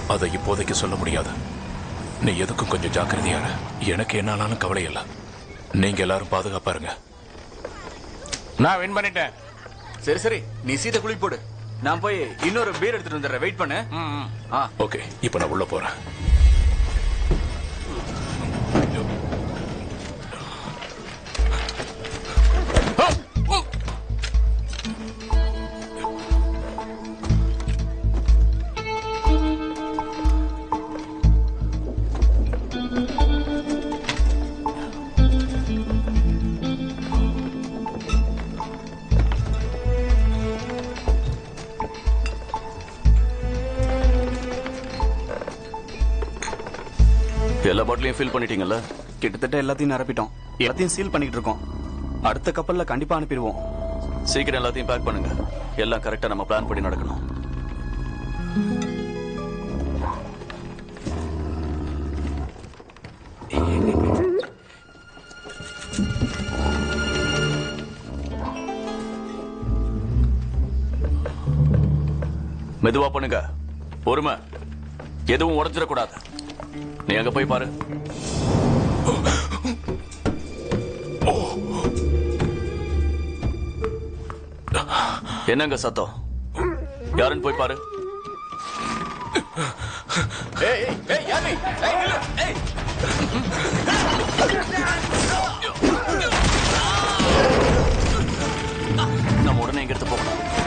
அதை இப்போதைக்கு சொல்ல முடியாது நீ எதுக்கும் கொஞ்சம் ஜாக்கிரதையா இரு. எனக்கு என்னாலும் கவலை இல்லை நீங்க எல்லாரும் பாதுகாப்பா இருங்க நான் வின் பண்ணிட்டேன் சரி சரி நீ சீட்டை குளிக்க போடு நான் போய் இன்னொரு பீர் எடுத்துட்டு வந்துடுறேன் வெயிட் பண்ணு ஆ ஓகே இப்போ நான் உள்ள போறேன் எல்லா பாட்டிலையும் ஃபில் பண்ணிட்டீங்கல்ல கிட்டத்தட்ட எல்லாத்தையும் நிரப்பிட்டோம் எல்லாத்தையும் சீல் பண்ணிட்டு இருக்கோம் அடுத்த கப்பல்ல கண்டிப்பா அனுப்பிடுவோம் சீக்கிரம் எல்லாத்தையும் பேக் பண்ணுங்க எல்லாம் கரெக்டா நம்ம பிளான் படி நடக்கணும் மெதுவா பண்ணுங்க பொறுமை எதுவும் உடைஞ்சிடக்கூடாது நீ அங்க போய் பாரு என்னங்க சத்தம் யாருன்னு போய் பாரு ஏய் ஏய், ஏய் யார் நீ ஏய் நில்லு ஏய் நம்ம உடனே இங்க எடுத்து போகணும்